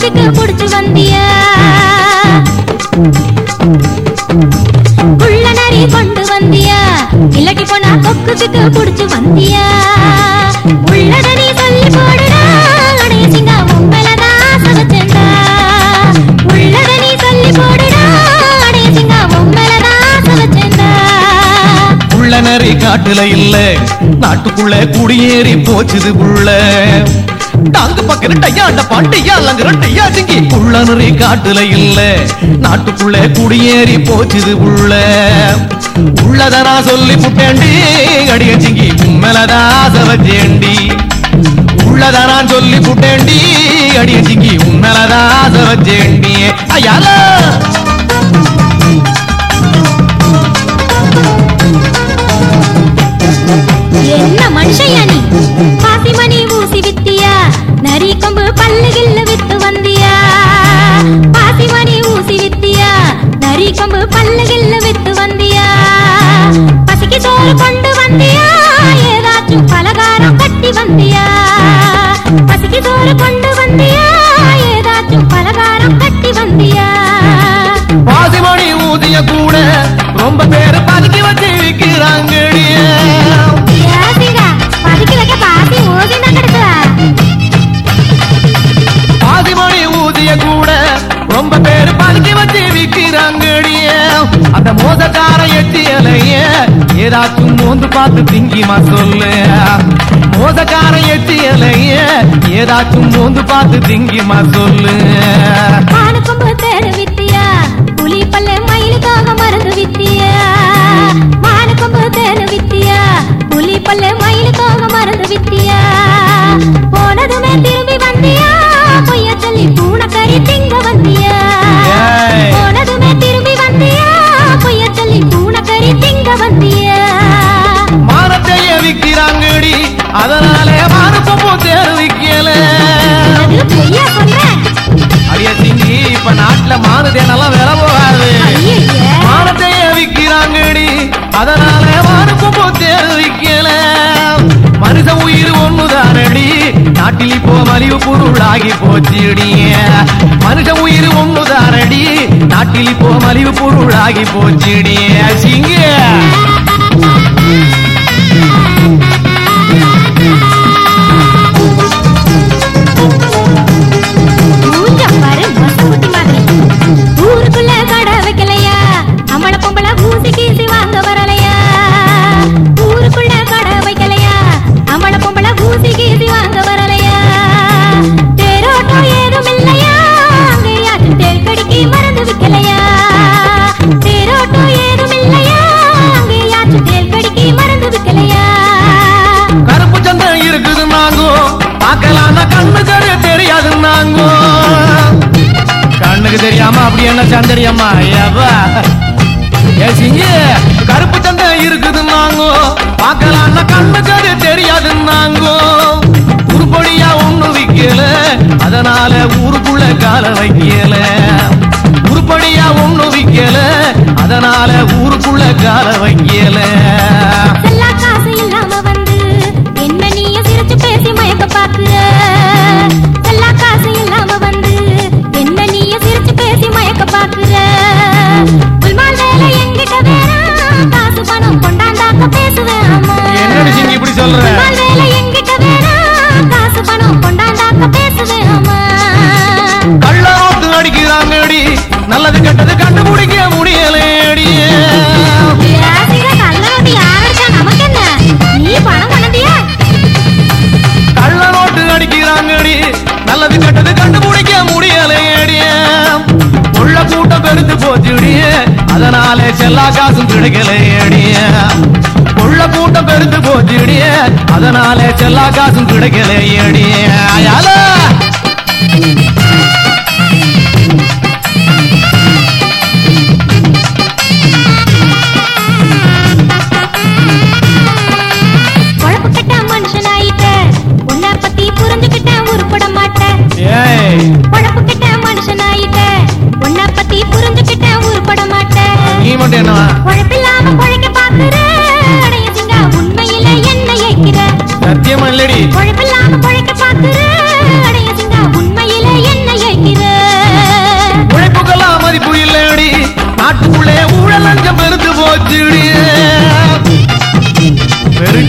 சிக்கு புடிச்சு வந்தியா புள்ள நரி கொண்டு வந்தியா இல்லாட்டி போனா கொக்கு சிக்கு புடிச்சு வந்தியா உள்ளத நீ சொல்லி போடுடா அடைய சிங்கா உம்மலதான் சவச்சண்டா உள்ளத நீ சொல்லி போடுடா அடைய சிங்கா உம்மலதான் சவச்சண்டா உள்ள நரி காட்டுல இல்ல நாட்டுக்குள்ள குடியேறி போச்சுது புள்ள டாங்கு பக்கத்து டையாண்ட பாண்டையா லங்குற டையா சிங்கி உள்ள நரி காட்டுல இல்ல நாட்டுக்குள்ள குடியேறி போச்சுது புள்ள உள்ளத நான் சொல்லி புட்டேண்டி அடிய சிங்கி உம்மலதா சவச்சேண்டி உள்ளத நான் சொல்லி புட்டேண்டி அடிய சிங்கி உம்மலதா சவச்சேண்டி ஐயால என்ன மனுஷையா நீ பாசிமணி ஊசி வித்தியா நரி கொம்பு பல்லு கில்லு வித்து வந்தியா பாசிமணி ஊசி வித்தியா நரி கொம்பு பல்லு கில்லு வித்து வந்தியா பசிக்கு சோறு கொண்டு வந்தியா ஏதாச்சும் பலகாரம் கட்டி வந்தியா பசிக்கு சோறு கொண்டு வந்தியா ஏதாச்சும் பலகாரம் கட்டி வந்தியா பாசிமணி ஊதிய கூட ரொம்ப பேரு பதுக்கி வச்சு விக்கிறாங்கடியே ஏசிடா பதுக்கி வைக்க பாசி ஊசி தான் கிடக்குதா பாசிமணி ஊதிய கூட ரொம்ப பேரு பதுக்கி வச்சு விக்கிறாங்கடியே அந்த மோசக்கார எட்டியலைய ஏதாச்சும் மோந்து பார்த்து திங்கிமா சொல்லு மோசக்கார எட்டியலைய ஏதாச்சும் மோந்து பார்த்து திங்கிமா சொல்லு மானுக்கொம்பு தேடு வித்தியா புலி பல்ல மயிலுக்காக மருந்து வித்தியா மானுக்கொம்பு தேடு வித்தியா புலி பல்ல மயிலுக்காக மருந்து வித்தியா போனதுமே திரும்பி வந்தியா பொய்ய சொல்லி பூனைக்கறி திங்க வந்தியா ஏய். போனதுமே திரும்பி வந்தியா பொய்ய சொல்லி பூனைக்கறி திங்க வந்தியா மானத்தைய விக்கிறாங்கடி அதனாலே மானப்போ தேர் விக்கல அது பொய்யா சொல்றேன் அடிய சிங்கி இப்ப நாட்டுல மானு தேனெல்லாம் வில போகாது ஐயையே. மானத்தைய விக்கிறாங்கடி அதனால மானுப்போ தேர் விக்கல மனித உயிர் ஒண்ணுதானடி நாட்டில் இப்போ மலிவு பொருளாகி போச்சுடி மனுஷ உயிர் ஒண்ணுதானடி நாட்டில் இப்போ மலிவு பொருளாகி போச்சுடி சிங்க மூஞ்ச பாரு மசூட்டி மாதிரி ஊருக்குள்ள கடை வைக்கலையா அம்மள பொம்பளை ஊசி கீசி வாங்க வரலையா ஊருக்குள்ள கடை வைக்கலையா அம்மள பொம்பளை ஊசி கீசி வாங்க வரலையா தேரோட்டம் ஏதும் இல்லையா அங்கேயாச்சும் தேர்க்கடிக்கு மருந்து விக்கலையா தேரோட்டம் ஏதும் இல்லையா அங்கேயாச்சும் தேர்க்கடிக்கு மருந்து விக்கலையா கருப்பு சந்தம் இருக்குது நாங்கோ பார்க்கலாம்னா கண்ணு கரு தெரியாது நாங்கோ கண்ணுக்கு தெரியாம அப்படி என்ன சந்தடியம்மா ஏவா ஏ சிங்க கருப்பு சந்தம் இருக்குது நாங்கோ பார்க்கலாம்னா கண்ணு கரு தெரியாது நாங்கோ உருப்படியா ஒண்ணு விக்கல அதனால ஊருக்குள்ள கால வைக்கல உருப்படியா ஒண்ணு விக்கல அதனால ஊருக்குள்ள கால வைக்கல செல்லா காசு இல்லாம வந்து என்ன நீய சிரிச்சு பேசி மயக்க பாக்குற செல்லா காசு இல்லாம வந்து என்ன நீய சிரிச்சு பேசி மயக்க பாக்குற புல்மால் வேலை எங்கிட்ட வேணாம் காசு பணம் கொண்டாந்தாக்க பேசுவேன் அம்மா என்னடி சிங்கி இப்படி சொல்ற புல்மால் வேலை எங்கிட்ட வேணாம் காசு பணம் கொண்டாந்தாக்க பேசுவேன் அம்மா கள்ள ஓட்டு அடிக்கிறாங்கடி நல்லது கெட்டது கண்டுபிடிக்க முடியலேடி ராசிகா கல்லூட்டி யாரடிச்சா நமக்கு என்ன நீ பணம் கொண்டதியா கள்ள நோட்டு அடிக்கிறாங்கடி நல்லது கெட்டது கண்டுபிடிக்க முடியலேடி உள்ள கூட்டம் பெருத்து போச்சுடி அதனால செல்லா காசும் கிடைக்கலையடி உள்ள கூட்டம் பெருத்து போச்சுடி அதனால செல்லா காசும் கிடைக்கலையடி அயால குழப்பு கட்ட மனுஷனாயிட்ட உன்னை பத்தி புரிஞ்சுக்கிட்ட உருப்பட மாட்டேன் ஏய் குழப்பு கட்ட மனுஷனாயிட்ட உன்னை பத்தி புரிஞ்சுக்கிட்ட உருப்பட மாட்டேன் நீ மட்டும் என்னவா குழப்பில்லாம குழைக்க பாக்குற அடையதுங்க உண்மையில என்ன ஏக்கிற சத்தியமா இல்லடி குழப்பில்லாம குழைக்க பாக்குற அடையதுங்க உண்மையில என்ன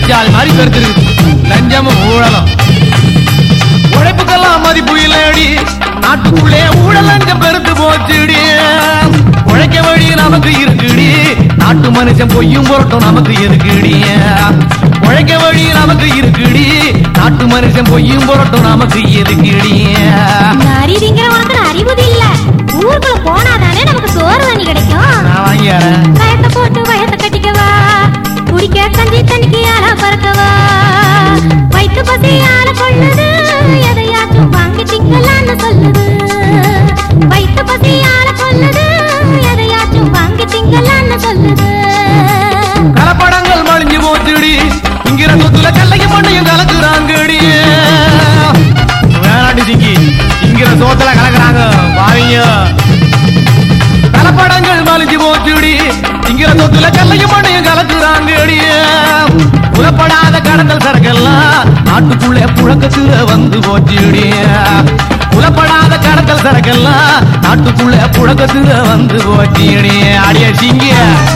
ஜாதி மாதிரி பெருத்திருக்கு லஞ்சமும் ஊழலும் உழைப்புக்கெல்லாம் மதிப்பு இல்லடி நாட்டுக்குள்ளே ஊழல் லஞ்சம் பெருத்து போச்சுடி உழைக்க வழி நமக்கு இருக்குடி நாட்டு மனுஷன் பொய்யும் புரட்டும் நமக்கு இருக்குடி உழைக்க வழி நமக்கு இருக்குடி நாட்டு மனுஷன் பொய்யும் புரட்டும் நமக்கு இருக்குடி நரி திங்கிற உனக்கு அறிவுது இல்ல ஊருக்குள்ள போனாதானே நமக்கு சோறு தண்ணி கிடைக்கும் நான் வாங்கியாரேன் கயத்தை போட்டு வயத்தை கட்டிக்கவா குடிக்க கஞ்சி தண்ணிக்கு ஆளா பறக்கவா வயிற்று பசி ஆள கொள்ளுது எதையாச்சும் வாங்கி திங்கலான்னு சொல்லுது வயிற்று பசி ஆள கொள்ளுது எதையாச்சும் வாங்கி திங்கலான்னு சொல்லுது கலப்படங்கள் மழிஞ்சு போச்சுடி இங்கிற சொத்துல கல்லையும் மண்ணையும் கலக்குறாங்கடி வேணாண்டி சிங்கி இங்கிற சோத்துல கலக்குறாங்க பாவீங்க கலப்படங்கள் மழிஞ்சு போச்சுடி இங்கிற சொத்துல கல்லையும் மண்ணையும் கலக்குறாங்கடி புலப்படாத கடத்தல் சரக்கெல்லாம் நாட்டுக்குள்ளே புழக்கத்துல வந்து போச்சுடி புலப்படாத கடத்தல் சரக்கெல்லாம் நாட்டுக்குள்ளே புழக்கத்துல வந்து போச்சுடி அடிய சிங்கிய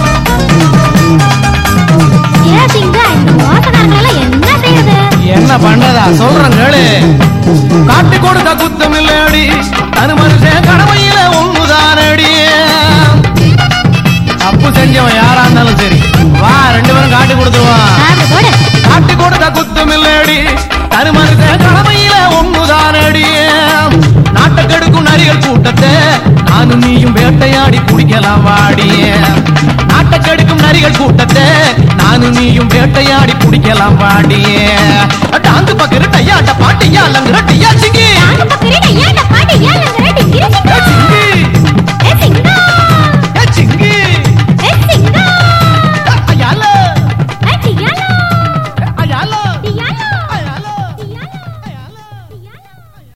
ஏன் திங்க இந்த மோசக்காரங்களை என்ன செய்யுது என்ன பண்றதா சொல்றேன் கேளு காட்டி கொடுத்த குத்தம் இல்லடி தனு மனுஷன் கடமையில ஒண்ணுதானடி தப்பு செஞ்சவன் யாரா இருந்தாலும் சரி வா ரெண்டு பேரும் காட்டி கொடுத்துருவான் சாப்பிடு போடு காட்டி கொடுத்த குத்தம் இல்லடி தனு மனுஷன் கடமையில ஒண்ணுதானடி நாட்டை கெடுக்கும் நரிகள் கூட்டத்தை நானும் நீயும் வேட்டையாடி குடிக்கலாம் வாடி நாட்டை கெடுக்கும் நரிகள் கூட்டத்தை நானும் நீயும் வேட்டையாடி குடிக்கலாம் வாடி டாங்கு